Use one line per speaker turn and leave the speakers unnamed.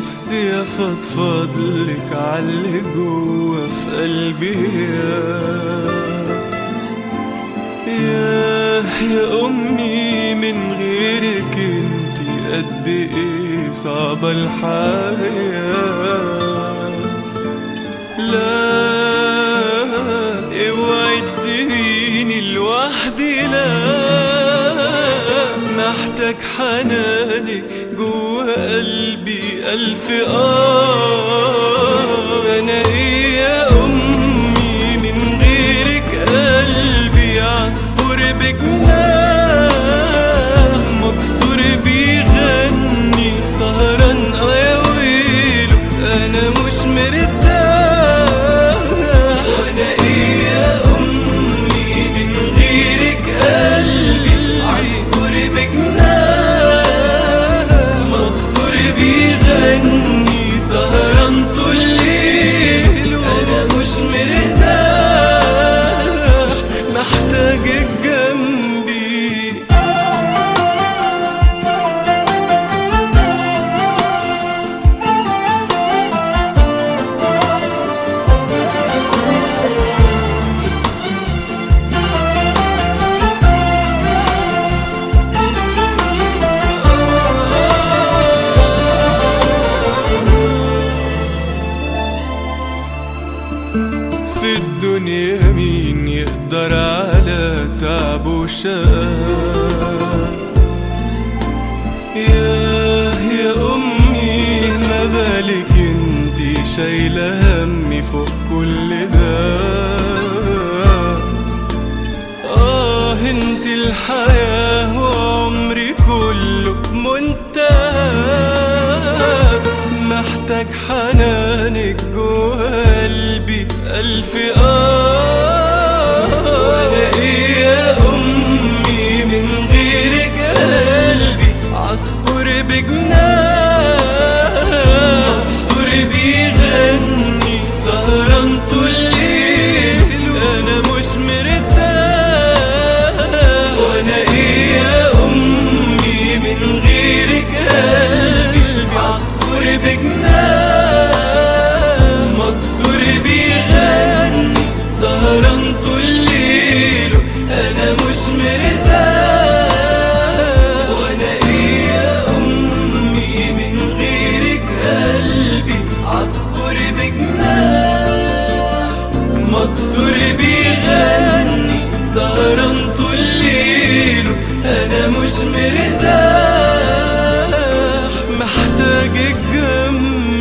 نفسي افضفض لك عاللي جوا في قلبي يا يا امي من غيرك انتي قد ايه صعبة الحياة لا اوعي تسيبيني لوحدي لا محتاج حنانك جوا قلبي ألف آه أنا إيه يا أمي من غيرك قلبي عصفور بجناح مكسور بيغني سهران آه يا ويلو أنا مش مرتاح وأنا إيه يا أمي من غيرك قلبي عصفور بجناح مكسور بيغني سهران طول الليل أنا مش مرتاح محتاجك جنبي في الدنيا مين يقدر على تعب وشقاء يا يا أمي ما بالك انتي شايلة همي فوق كل ده آه انت الحياة وعمري كله منتهى محتاج حنانك جوا قلبي ألف آه وأنا إيه يا أمي من غيرك قلبي عصفور بجناح مكسور بيغني سهران طول الليل أنا مش مرتاح وأنا إيه يا أمي من غيرك قلبي عصفور بجناح مكسور بيغني سهران طول الليل أنا مش مرتاح وأنا إيه يا أمي من غيرك قلبي عصفور بجناح مكسور بيغني سهران طول الليل انا مش مرتاح محتاجك جنبي